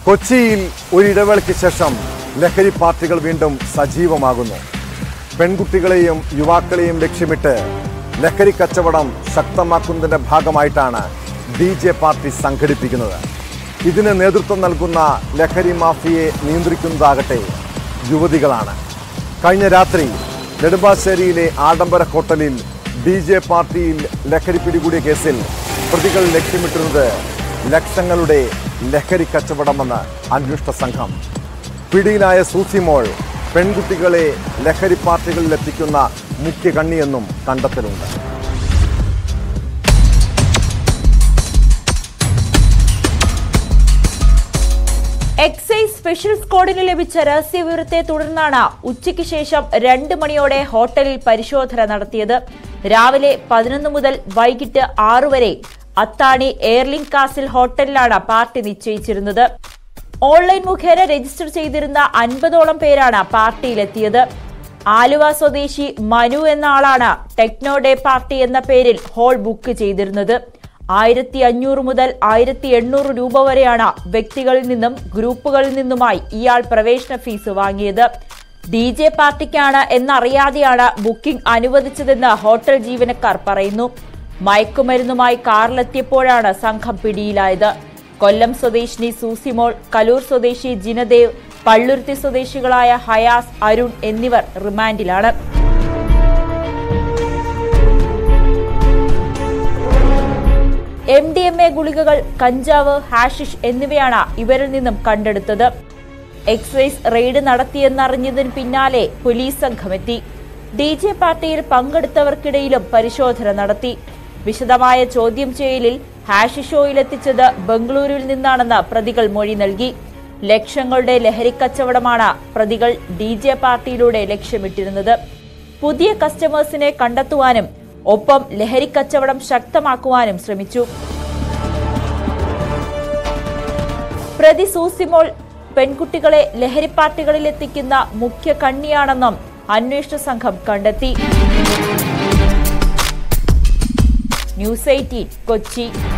കൊച്ചിയിൽ ഒരിടവേളയ്ക്ക് ശേഷം ലഹരി പാർട്ടികൾ വീണ്ടും സജീവമാകുന്നു പെൺകുട്ടികളെയും യുവാക്കളെയും ലക്ഷ്യമിട്ട് ലഹരി കച്ചവടം ശക്തമാക്കുന്നതിന്റെ ഭാഗമായിട്ടാണ് ഡി ജെ പാർട്ടി സംഘടിപ്പിക്കുന്നത് ഇതിന് നേതൃത്വം നൽകുന്ന ലഹരി മാഫിയെ നിയന്ത്രിക്കുന്നതാകട്ടെ യുവതികളാണ് കഴിഞ്ഞ രാത്രി നെടുമ്പാശ്ശേരിയിലെ ആഡംബര ഹോട്ടലിൽ ഡി ജെ പാർട്ടിയിൽ ലഹരി പിടികൂടിയ കേസിൽ പ്രതികൾ ലക്ഷ്യമിട്ടിരുന്നത് ലക്ഷങ്ങളുടെ ലഹരി കച്ചവടമെന്ന് അന്വേഷണ സംഘം പിടിയിലായ സൂസിമോൾ പെൺകുട്ടികളെ ലഹരി പാർട്ടികളിൽ എത്തിക്കുന്ന മുഖ്യ കണ്ണിയെന്നും കണ്ടെത്തലുണ്ട് എക്സൈസ് സ്പെഷ്യൽ സ്ക്വാഡിന് ലഭിച്ച രഹസ്യവിവരത്തെ തുടർന്നാണ് ഉച്ചയ്ക്ക് ശേഷം രണ്ട് മണിയോടെ ഹോട്ടലിൽ പരിശോധന നടത്തിയത് രാവിലെ പതിനൊന്ന് മുതൽ വൈകിട്ട് ആറു വരെ അത്താണി എയർലിങ്ക് കാസിൽ ഹോട്ടലിലാണ് പാർട്ടി നിശ്ചയിച്ചിരുന്നത് ഓൺലൈൻ മുഖേന രജിസ്റ്റർ ചെയ്തിരുന്ന അൻപതോളം പേരാണ് പാർട്ടിയിലെത്തിയത് ആലുവ സ്വദേശി മനു എന്ന ആളാണ് ടെക്നോ ഡേ പാർട്ടി എന്ന പേരിൽ ഹോൾ ബുക്ക് ചെയ്തിരുന്നത് ആയിരത്തി അഞ്ഞൂറ് മുതൽ ആയിരത്തി എണ്ണൂറ് രൂപ വരെയാണ് വ്യക്തികളിൽ നിന്നും ഗ്രൂപ്പുകളിൽ നിന്നുമായി ഇയാൾ പ്രവേശന ഫീസ് വാങ്ങിയത് ഡി ജെ പാർട്ടിക്കാണ് എന്നറിയാതെയാണ് ബുക്കിംഗ് അനുവദിച്ചതെന്ന് ഹോട്ടൽ ജീവനക്കാർ പറയുന്നു മയക്കുമരുന്നുമായി കാറിലെത്തിയപ്പോഴാണ് സംഘം പിടിയിലായത് കൊല്ലം സ്വദേശിനി സൂസിമോൾ കലൂർ സ്വദേശി ജിനദേവ് പള്ളുരുത്തി സ്വദേശികളായ ഹയാസ് അരുൺ എന്നിവർ റിമാൻഡിലാണ് എം ഡി എം എ ഗുളികകൾ കഞ്ചാവ് ഹാഷിഷ് എന്നിവയാണ് ഇവരിൽ നിന്നും കണ്ടെടുത്തത് എക്സൈസ് റെയ്ഡ് നടത്തിയെന്നറിഞ്ഞതിന് പിന്നാലെ പോലീസ് സംഘമെത്തി ഡി ജെ പാർട്ടിയിൽ പങ്കെടുത്തവർക്കിടയിലും പരിശോധന നടത്തി വിശദമായ ചോദ്യം ചെയ്യലിൽ ഹാഷിഷ് ഓയിലെത്തിച്ചത് ബംഗളൂരുവിൽ നിന്നാണെന്ന് പ്രതികൾ മൊഴി നൽകി ലക്ഷങ്ങളുടെ ലഹരിക്കച്ചവടമാണ് പ്രതികൾ ഡി ജെ പാർട്ടിയിലൂടെ ലക്ഷ്യമിട്ടിരുന്നത് പുതിയ കസ്റ്റമേഴ്സിനെ കണ്ടെത്തുവാനും ഒപ്പം ലഹരിക്കച്ചവടം ശക്തമാക്കുവാനും ശ്രമിച്ചു പ്രതി സൂസിമോൾ പെൺകുട്ടികളെ ലഹരി പാർട്ടികളിൽ എത്തിക്കുന്ന മുഖ്യ കണ്ണിയാണെന്നും അന്വേഷണ സംഘം കണ്ടെത്തി ന്യൂസ് എയ്റ്റീൻ കൊച്ചി